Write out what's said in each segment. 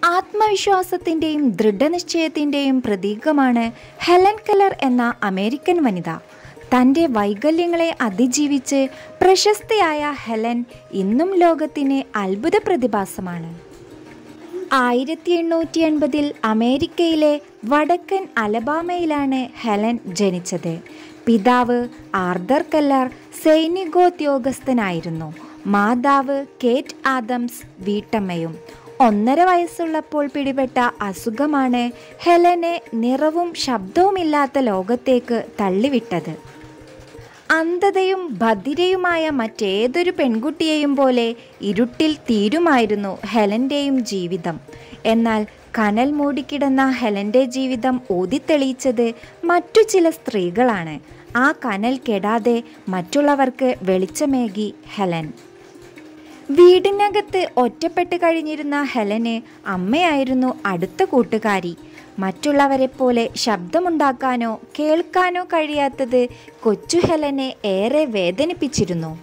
ആത്മവിശ്വാസത്തിൻ്റെയും ദൃഢനിശ്ചയത്തിൻ്റെയും പ്രതീകമാണ് Helen Keller എന്ന അമേരിക്കൻ വനിത തൻ്റെ വൈകല്യങ്ങളെ അതിജീവിച്ച് പ്രശസ്തയായ ഹെലൻ ഇന്നും ലോകത്തിന് അത്ഭുത പ്രതിഭാസമാണ് ആയിരത്തി എണ്ണൂറ്റി എൺപതിൽ അമേരിക്കയിലെ വടക്കൻ അലബാമയിലാണ് ഹെലൻ ജനിച്ചത് പിതാവ് ആർദർ കെല്ലർ സൈനികോദ്യോഗസ്ഥനായിരുന്നു മാതാവ് കേറ്റ് ആദംസ് വീട്ടമ്മയും ഒന്നര വയസ്സുള്ളപ്പോൾ പിടിപെട്ട അസുഖമാണ് ഹെലനെ നിറവും ശബ്ദവുമില്ലാത്ത ലോകത്തേക്ക് തള്ളിവിട്ടത് അന്ധതയും ഭദ്രയുമായ മറ്റേതൊരു പെൺകുട്ടിയെയും പോലെ ഇരുട്ടിൽ തീരുമായിരുന്നു ഹെലൻ്റെയും ജീവിതം എന്നാൽ കനൽ മൂടിക്കിടന്ന ഹെലൻ്റെ ജീവിതം ഊതിത്തെളിയിച്ചത് മറ്റു ചില സ്ത്രീകളാണ് ആ കനൽ കെടാതെ മറ്റുള്ളവർക്ക് വെളിച്ചമേകി ഹെലൻ വീടിനകത്ത് ഒറ്റപ്പെട്ട് കഴിഞ്ഞിരുന്ന ഹെലന് അമ്മയായിരുന്നു അടുത്ത കൂട്ടുകാരി മറ്റുള്ളവരെ പോലെ ശബ്ദമുണ്ടാക്കാനോ കേൾക്കാനോ കഴിയാത്തത് കൊച്ചു ഹെലനെ ഏറെ വേദനിപ്പിച്ചിരുന്നു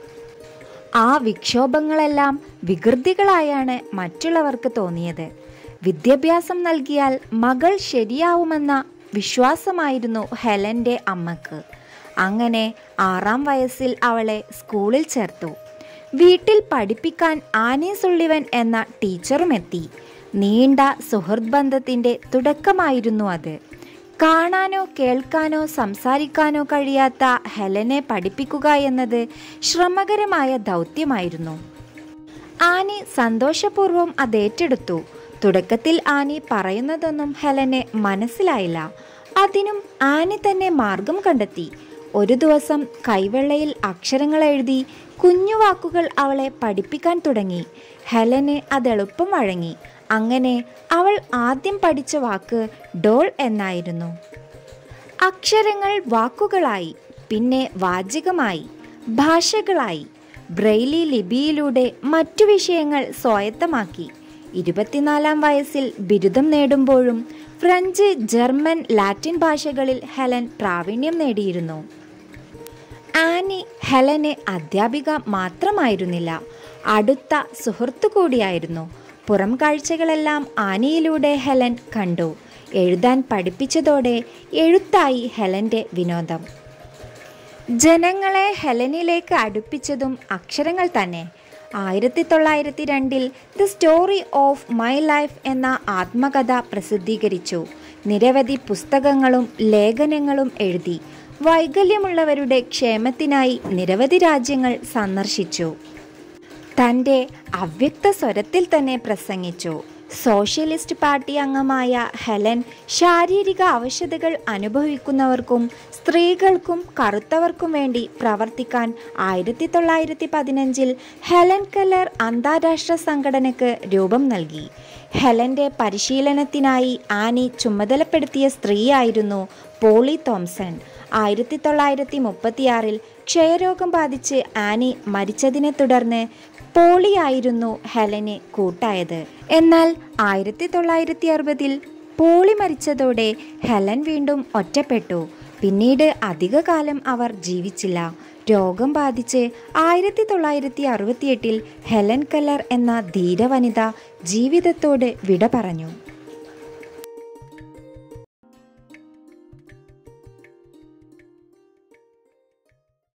ആ വിക്ഷോഭങ്ങളെല്ലാം വികൃതികളായാണ് മറ്റുള്ളവർക്ക് തോന്നിയത് വിദ്യാഭ്യാസം നൽകിയാൽ മകൾ ശരിയാവുമെന്ന വിശ്വാസമായിരുന്നു ഹെലൻ്റെ അമ്മക്ക് അങ്ങനെ ആറാം വയസ്സിൽ അവളെ സ്കൂളിൽ ചേർത്തു വീട്ടിൽ പഠിപ്പിക്കാൻ ആനി സുള്ളിവൻ എന്ന ടീച്ചറും എത്തി നീണ്ട സുഹൃത് ബന്ധത്തിൻ്റെ തുടക്കമായിരുന്നു അത് കാണാനോ കേൾക്കാനോ സംസാരിക്കാനോ കഴിയാത്ത ഹെലനെ പഠിപ്പിക്കുക എന്നത് ശ്രമകരമായ ദൗത്യമായിരുന്നു ആനി സന്തോഷപൂർവ്വം അത് ഏറ്റെടുത്തു തുടക്കത്തിൽ ആനി പറയുന്നതൊന്നും ഹെലനെ മനസ്സിലായില്ല അതിനും ആനി തന്നെ മാർഗം കണ്ടെത്തി ഒരു ദിവസം കൈവെള്ളയിൽ അക്ഷരങ്ങൾ എഴുതി കുഞ്ഞു വാക്കുകൾ അവളെ പഠിപ്പിക്കാൻ തുടങ്ങി ഹെലന് അത് എളുപ്പം വഴങ്ങി അങ്ങനെ അവൾ ആദ്യം പഠിച്ച വാക്ക് ഡോൾ എന്നായിരുന്നു അക്ഷരങ്ങൾ വാക്കുകളായി പിന്നെ വാചികമായി ഭാഷകളായി ബ്രെയിലി ലിപിയിലൂടെ മറ്റു വിഷയങ്ങൾ സ്വായത്തമാക്കി ഇരുപത്തിനാലാം വയസ്സിൽ ബിരുദം നേടുമ്പോഴും ഫ്രഞ്ച് ജർമ്മൻ ലാറ്റിൻ ഭാഷകളിൽ ഹെലൻ പ്രാവീണ്യം നേടിയിരുന്നു ആനി ഹെലന് അധ്യാപിക മാത്രമായിരുന്നില്ല അടുത്ത സുഹൃത്തു കൂടിയായിരുന്നു പുറം കാഴ്ചകളെല്ലാം ആനിയിലൂടെ ഹെലൻ കണ്ടു എഴുതാൻ പഠിപ്പിച്ചതോടെ എഴുത്തായി ഹെലൻ്റെ വിനോദം ജനങ്ങളെ ഹെലനിലേക്ക് അടുപ്പിച്ചതും അക്ഷരങ്ങൾ തന്നെ ആയിരത്തി തൊള്ളായിരത്തി രണ്ടിൽ the story of my life എന്ന ആത്മകഥ പ്രസിദ്ധീകരിച്ചു നിരവധി പുസ്തകങ്ങളും ലേഖനങ്ങളും എഴുതി വൈകല്യമുള്ളവരുടെ ക്ഷേമത്തിനായി നിരവധി രാജ്യങ്ങൾ സന്ദർശിച്ചു തൻ്റെ അവ്യക്ത സ്വരത്തിൽ തന്നെ പ്രസംഗിച്ചു സോഷ്യലിസ്റ്റ് പാർട്ടി അംഗമായ ഹെലൻ ശാരീരിക അവശതകൾ അനുഭവിക്കുന്നവർക്കും സ്ത്രീകൾക്കും കറുത്തവർക്കും വേണ്ടി പ്രവർത്തിക്കാൻ ആയിരത്തി തൊള്ളായിരത്തി പതിനഞ്ചിൽ ഹെലൻ കെല്ലർ അന്താരാഷ്ട്ര സംഘടനയ്ക്ക് രൂപം നൽകി ഹെലൻ്റെ പരിശീലനത്തിനായി ആനി ചുമതലപ്പെടുത്തിയ സ്ത്രീയായിരുന്നു പോളി തോംസൺ ആയിരത്തി തൊള്ളായിരത്തി മുപ്പത്തിയാറിൽ ക്ഷയരോഗം ബാധിച്ച് ആനി മരിച്ചതിനെ തുടർന്ന് പോളിയായിരുന്നു ഹെലന് കൂട്ടായത് എന്നാൽ ആയിരത്തി തൊള്ളായിരത്തി അറുപതിൽ പോളി മരിച്ചതോടെ ഹെലൻ വീണ്ടും ഒറ്റപ്പെട്ടു പിന്നീട് അധികകാലം അവർ ജീവിച്ചില്ല രോഗം ബാധിച്ച് ആയിരത്തി തൊള്ളായിരത്തി അറുപത്തിയെട്ടിൽ ഹെലൻ കല്ലർ എന്ന ധീരവനിത ജീവിതത്തോട് വിട പറഞ്ഞു